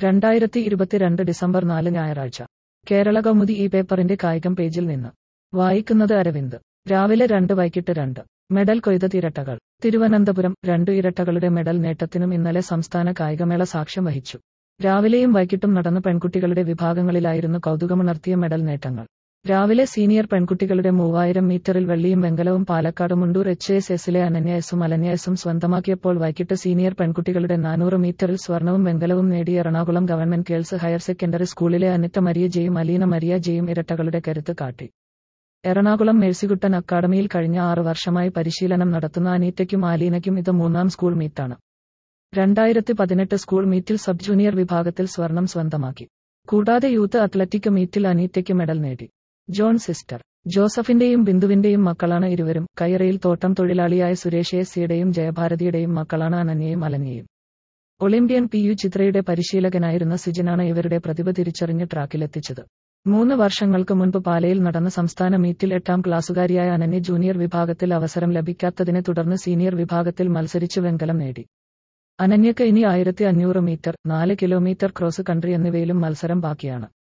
രണ്ടായിരത്തി ഇരുപത്തിരണ്ട് ഡിസംബർ നാല് ഞായറാഴ്ച കേരള കൗമുദി ഈ പേപ്പറിന്റെ കായികം പേജിൽ നിന്ന് വായിക്കുന്നത് അരവിന്ദ് രാവിലെ രണ്ട് വൈകിട്ട് രണ്ട് മെഡൽ കൊയ്ത ഇരട്ടകൾ തിരുവനന്തപുരം രണ്ടു ഇരട്ടകളുടെ മെഡൽ നേട്ടത്തിനും ഇന്നലെ സംസ്ഥാന കായികമേള സാക്ഷ്യം വഹിച്ചു രാവിലെയും വൈകിട്ടും നടന്ന പെൺകുട്ടികളുടെ വിഭാഗങ്ങളിലായിരുന്നു കൗതുകമുണർത്തിയ മെഡൽ നേട്ടങ്ങൾ രാവിലെ സീനിയർ പെൺകുട്ടികളുടെ മൂവായിരം മീറ്ററിൽ വെള്ളിയും വെങ്കലവും പാലക്കാട് മുണ്ടൂർ എച്ച് എസ് എസിലെ അനന്യ എസും അലന്യ എസും സ്വന്തമാക്കിയപ്പോൾ വൈകിട്ട് സീനിയർ പെൺകുട്ടികളുടെ നാനൂറ് മീറ്ററിൽ സ്വർണവും വെങ്കലവും നേടിയ Ernakulam government girls higher secondary സ്കൂളിലെ അനിറ്റ മരിയ ജയും അലീന മരിയ ജയും ഇരട്ടകളുടെ കരുത്ത് കാട്ടി എറണാകുളം മേഴ്സികുട്ടൻ അക്കാദമിയിൽ കഴിഞ്ഞ ആറ് വർഷമായി പരിശീലനം നടത്തുന്ന അനീറ്റയ്ക്കും ആലീനയ്ക്കും ഇത് മൂന്നാം സ്കൂൾ മീറ്റാണ് രണ്ടായിരത്തി പതിനെട്ട് സ്കൂൾ മീറ്റിൽ സബ് ജൂനിയർ വിഭാഗത്തിൽ സ്വർണം സ്വന്തമാക്കി കൂടാതെ യൂത്ത് അത്ലറ്റിക് മീറ്റിൽ അനീറ്റയ്ക്ക് മെഡൽ നേടി ജോൺ സിസ്റ്റർ ജോസഫിന്റെയും ബിന്ദുവിന്റെയും മക്കളാണ് ഇരുവരും കയറയിൽ തോട്ടം തൊഴിലാളിയായ സുരേഷ് എസ് സിയുടെയും ജയഭാരതിയുടെയും മക്കളാണ് അനന്യയും അലന്യയും ഒളിമ്പ്യൻ പി യു ചിത്രയുടെ പരിശീലകനായിരുന്ന സിജനാണ് ഇവരുടെ പ്രതിഭ തിരിച്ചറിഞ്ഞ് ട്രാക്കിലെത്തിച്ചത് മൂന്ന് വർഷങ്ങൾക്ക് മുൻപ് പാലയിൽ നടന്ന സംസ്ഥാന മീറ്റിൽ എട്ടാം ക്ലാസ്സുകാരിയായ അനന്യ ജൂനിയർ വിഭാഗത്തിൽ അവസരം ലഭിക്കാത്തതിനെ തുടർന്ന് സീനിയർ വിഭാഗത്തിൽ മത്സരിച്ച് വെങ്കലം നേടി അനന്യക്ക് ഇനി ആയിരത്തി അഞ്ഞൂറ് മീറ്റർ നാല് കിലോമീറ്റർ ക്രോസ് കൺട്രി എന്നിവയിലും മത്സരം ബാക്കിയാണ്